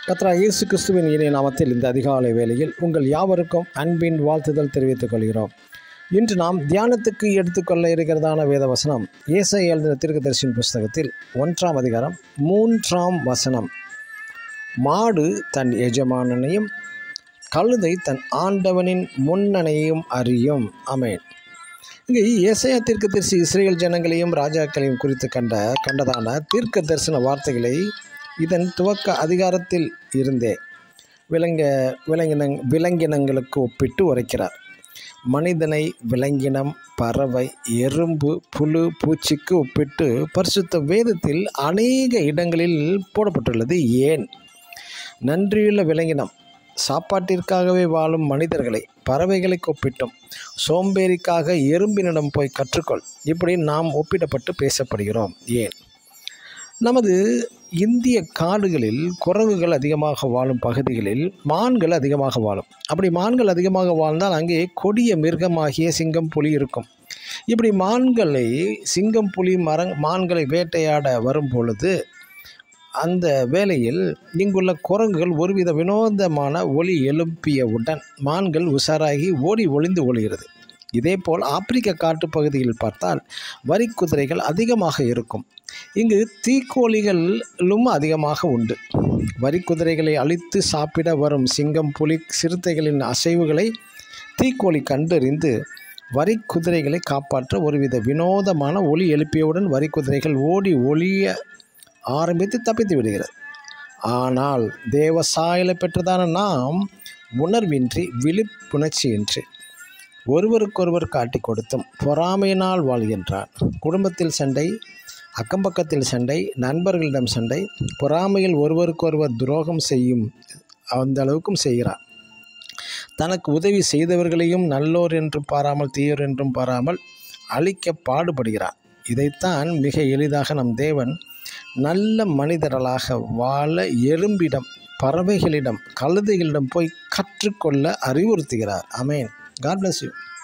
கத்ரா இயேசு கிறிஸ்துவின் இணைய நாமத்தில் இந்த அதிகாலை வேளையில் உங்கள் யாவருக்கும் அன்பின் வாழ்த்துதல் தெரிவித்துக் கொள்கிறோம் இன்று நாம் தியானத்துக்கு எடுத்துக்கொள்ள இருக்கிறதான வேத வசனம் ஏசை எழுதின தீர்க்கதரிசியின் புஸ்தகத்தில் ஒன்றாம் அதிகாரம் மூன்றாம் வசனம் மாடு தன் எஜமானனையும் கழுதை தன் ஆண்டவனின் முன்னணையும் அறியும் அமேன் இங்கே ஏசையா தீர்க்க தரிசி இஸ்ரேல் ஜனங்களையும் ராஜாக்களையும் குறித்து கண்ட கண்டதான தீர்க்க தரிசன வார்த்தைகளை இதன் துவக்க அதிகாரத்தில் இருந்தே விலங்க விலங்கினங் விலங்கினங்களுக்கு ஒப்பிட்டு உரைக்கிறார் மனிதனை விலங்கினம் பறவை எறும்பு புழு பூச்சிக்கு ஒப்பிட்டு பரிசுத்த வேதத்தில் அநேக இடங்களில் போடப்பட்டுள்ளது ஏன் நன்றியுள்ள விலங்கினம் சாப்பாட்டிற்காகவே வாழும் மனிதர்களை பறவைகளை ஒப்பிட்டும் சோம்பேறிக்காக எறும்பினிடம் போய் கற்றுக்கொள் இப்படி நாம் ஒப்பிடப்பட்டு பேசப்படுகிறோம் ஏன் நமது இந்திய காடுகளில் குரங்குகள் அதிகமாக வாழும் பகுதிகளில் மான்கள் அதிகமாக வாழும் அப்படி மான்கள் அதிகமாக வாழ்ந்தால் அங்கே கொடிய மிருகமாகிய சிங்கம் புலி இருக்கும் இப்படி மான்களை சிங்கம் புலி மரங் மான்களை வேட்டையாட வரும் பொழுது அந்த வேளையில் இங்குள்ள குரங்குகள் ஒருவித வினோதமான ஒலி எழுப்பியவுடன் மான்கள் உஷாராகி ஓடி ஒளிந்து ஒளிகிறது இதேபோல் ஆப்பிரிக்க காட்டுப் பகுதியில் பார்த்தால் வரி குதிரைகள் அதிகமாக இருக்கும் இங்கு தீக்கோழிகளும் அதிகமாக உண்டு வரி குதிரைகளை அழித்து சாப்பிட வரும் சிங்கம் புலி சிறுத்தைகளின் அசைவுகளை தீக்கோழி கண்டறிந்து வரி குதிரைகளை காப்பாற்ற ஒருவித வினோதமான ஒலி எழுப்பியவுடன் வரி குதிரைகள் ஓடி ஒளிய ஆரம்பித்து தப்பித்து விடுகிறது ஆனால் தேவ சாயலை பெற்றதான நாம் உணர்வின்றி விழிப்புணர்ச்சியின்றி ஒருவருக்கொருவர் காட்டி கொடுத்தும் பொறாமையினால் வாழ்கின்றார் குடும்பத்தில் சண்டை அக்கம்பக்கத்தில் சண்டை நண்பர்களிடம் சண்டை பொறாமையில் ஒருவருக்கொருவர் துரோகம் செய்யும் அந்த அளவுக்கும் செய்கிறார் தனக்கு உதவி செய்தவர்களையும் நல்லோர் என்று பாராமல் தீயோர் என்றும் பாராமல் அழிக்க பாடுபடுகிறார் இதைத்தான் மிக எளிதாக நம் தேவன் நல்ல மனிதர்களாக வாழ எறும்பிடம் பறவைகளிடம் கழுதைகளிடம் போய் கற்றுக்கொள்ள அறிவுறுத்துகிறார் அமேன் காட் பிளஸ் யூ